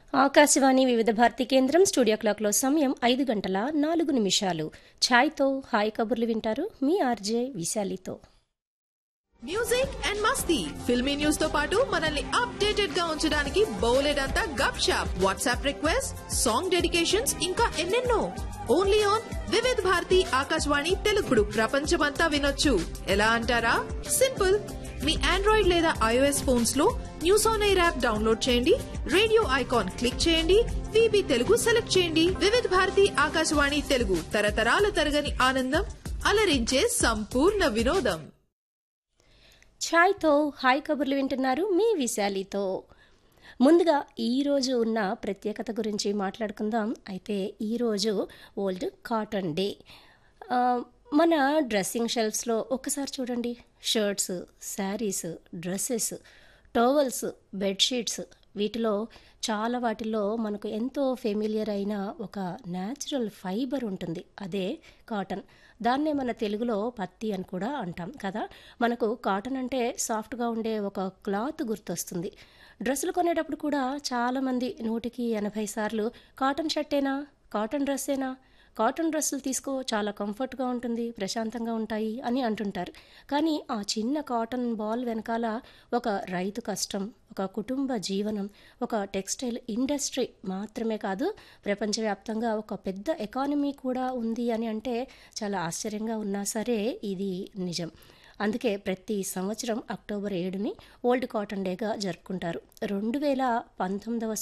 ఆకాశవాణి వివిధ భారతి కేంద్రం స్టూడియో క్లాక్లో సమయం ఐదు గంటల నాలుగు నిమిషాలు ఛాయ్తో హాయ్ కబుర్లు వింటారు మీ ఆర్జే విశాలితో మ్యూజిక్ అండ్ మస్తీ ఫిల్మీ న్యూస్ తో పాటు మనల్ని అప్డేటెడ్ గా ఉంచడానికి బౌలెడ్ అంతా గప్ షాప్ వాట్సాప్ రిక్వెస్ట్ సాంగ్ డెడికేషన్స్ ఇంకా ఎన్నెన్నో ఓన్లీ ఆన్ వివిధ్ భారతి ఆకాశవాణి తెలుగుడు ప్రపంచమంతా వినొచ్చు ఎలా అంటారా సింపుల్ మీ ఆండ్రాయిడ్ లేదా ఐఓఎస్ ఫోన్స్ లో news on air app download చేయండి రేడియో ఐకాన్ క్లిక్ చేయండి విబి తెలుగు సెలెక్ట్ చేయండి వివిధ్ భారతి ఆకాశవాణి తెలుగు తరతరాల తరగని ఆనందం అలరించే సంపూర్ణ వినోదం ఛాయ్తో హాయ్ కబుర్లు వింటున్నారు మీ విశాలితో ముందుగా ఈరోజు ఉన్న ప్రత్యేకత గురించి మాట్లాడుకుందాం అయితే ఈరోజు ఓల్డ్ కాటన్ డే ఆ, మన డ్రెస్సింగ్ షెల్ఫ్స్లో ఒక్కసారి చూడండి shirts saris dresses towels bedsheets వీటిలో చాలా వాటిల్లో మనకు ఎంతో ఫెమిలియర్ అయిన ఒక న్యాచురల్ ఫైబర్ ఉంటుంది అదే కాటన్ దాన్నే మన తెలుగులో పత్తి అని కూడా అంటాం కదా మనకు కాటన్ అంటే సాఫ్ట్గా ఉండే ఒక క్లాత్ గుర్తొస్తుంది డ్రెస్సులు కొనేటప్పుడు కూడా చాలామంది నూటికి ఎనభై సార్లు కాటన్ షర్టేనా కాటన్ డ్రెస్సేనా కాటన్ డ్రెస్సులు తీసుకో చాలా కంఫర్ట్గా ఉంటుంది ప్రశాంతంగా ఉంటాయి అని అంటుంటారు కానీ ఆ చిన్న కాటన్ బాల్ వెనకాల ఒక రైతు కష్టం ఒక కుటుంబ జీవనం ఒక టెక్స్టైల్ ఇండస్ట్రీ మాత్రమే కాదు ప్రపంచవ్యాప్తంగా ఒక పెద్ద ఎకానమీ కూడా ఉంది అని అంటే చాలా ఆశ్చర్యంగా ఉన్నా సరే ఇది నిజం అందుకే ప్రతి సంవత్సరం అక్టోబర్ ఏడుని ఓల్డ్ కాటన్ డేగా జరుపుకుంటారు రెండు వేల పంతొమ్మిదవ